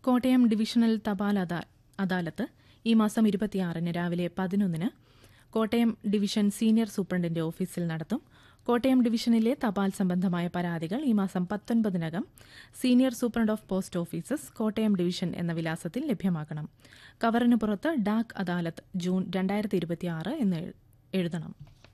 Kottayam divisional തപാൽ അദാ- അദാലത്ത് ഈ മാസം ഇരുപത്തിയാറിന് രാവിലെ പതിനൊന്നിന് കോട്ടയം ഡിവിഷൻ സീനിയർ സൂപ്രണ്ടിന്റെ ഓഫീസിൽ നടത്തും കോട്ടയം ഡിവിഷനിലെ തപാൽ സംബന്ധമായ പരാതികൾ ഈ മാസം പത്തൊൻപതിനകം senior superintendent of post offices Kottayam division എന്ന വിലാസത്തിൽ ലഭ്യമാക്കണം കവറിന് പുറത്ത് ഡാക് അദാലത്ത് ജൂൺ രണ്ടായിരത്തി ഇരുപത്തിയാറ് എന്ന് എഴു- എഴുതണം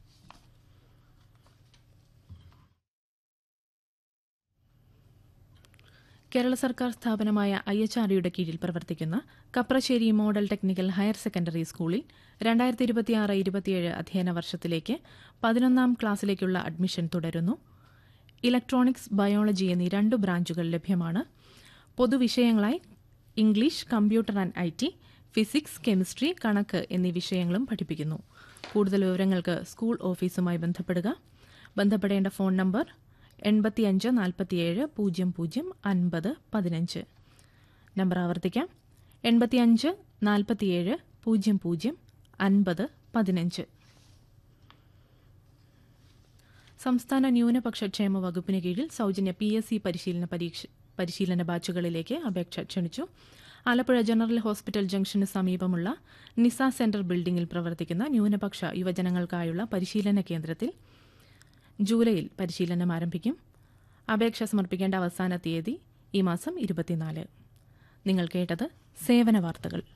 കേരള സർക്കാർ സ്ഥാപനമായ ഐ എച്ച് ആർ ഡിയുടെ കീഴിൽ പ്രവർത്തിക്കുന്ന Kaprassery model technical higher secondary സ്കൂളിൽ രണ്ടായിരത്തി ഇരുപത്തിയാറ് ഇരുപത്തിയേഴ് അധ്യയന വർഷത്തിലേക്ക് പതിനൊന്നാം ക്ലാസ്സിലേക്കുള്ള അഡ്മിഷൻ തുടരുന്നു ഇലക്ട്രോണിക്സ് ബയോളജി എന്നീ രണ്ട് ബ്രാഞ്ചുകൾ ലഭ്യമാണ് പൊതുവിഷയങ്ങളായി English computer and I T physics chemistry കണക്ക് എന്നീ വിഷയങ്ങളും പഠിപ്പിക്കുന്നു കൂടുതൽ വിവരങ്ങൾക്ക് സ്കൂൾ ഓഫീസുമായി ബന്ധപ്പെടുക ബന്ധപ്പെടേണ്ട ഫോൺ നമ്പർ എൺപത്തിയഞ്ച് നാൽപ്പത്തിയേഴ് പൂജ്യം പൂജ്യം അൻപത് പതിനഞ്ച് നമ്പർ ആവർത്തിക്കാം എൺപത്തിയഞ്ച് നാൽപ്പത്തിയേഴ് പൂജ്യം പൂജ്യം അൻപത് പതിനഞ്ച് സംസ്ഥാന ന്യൂനപക്ഷ ക്ഷേമ വകുപ്പിന് കീഴിൽ സൗജന്യ പി എസ് സി പരിശീലന പരീക്ഷ പരിശീലന ബാച്ചുകളിലേക്ക് അപേക്ഷ ക്ഷണിച്ചു ആലപ്പുഴ ജനറൽ ഹോസ്പിറ്റൽ ജംഗ്ഷന് സമീപമുള്ള നിസ സെന്റർ ബിൽഡിംഗിൽ പ്രവർത്തിക്കുന്ന ന്യൂനപക്ഷ യുവജനങ്ങൾക്കായുള്ള പരിശീലന കേന്ദ്രത്തിൽ ജൂലൈയിൽ പരിശീലനം ആരംഭിക്കും അപേക്ഷ സമർപ്പിക്കേണ്ട അവസാന തീയതി ഈ മാസം ഇരുപത്തിനാല് നിങ്ങൾ കേട്ടത് സേവന വാർത്തകൾ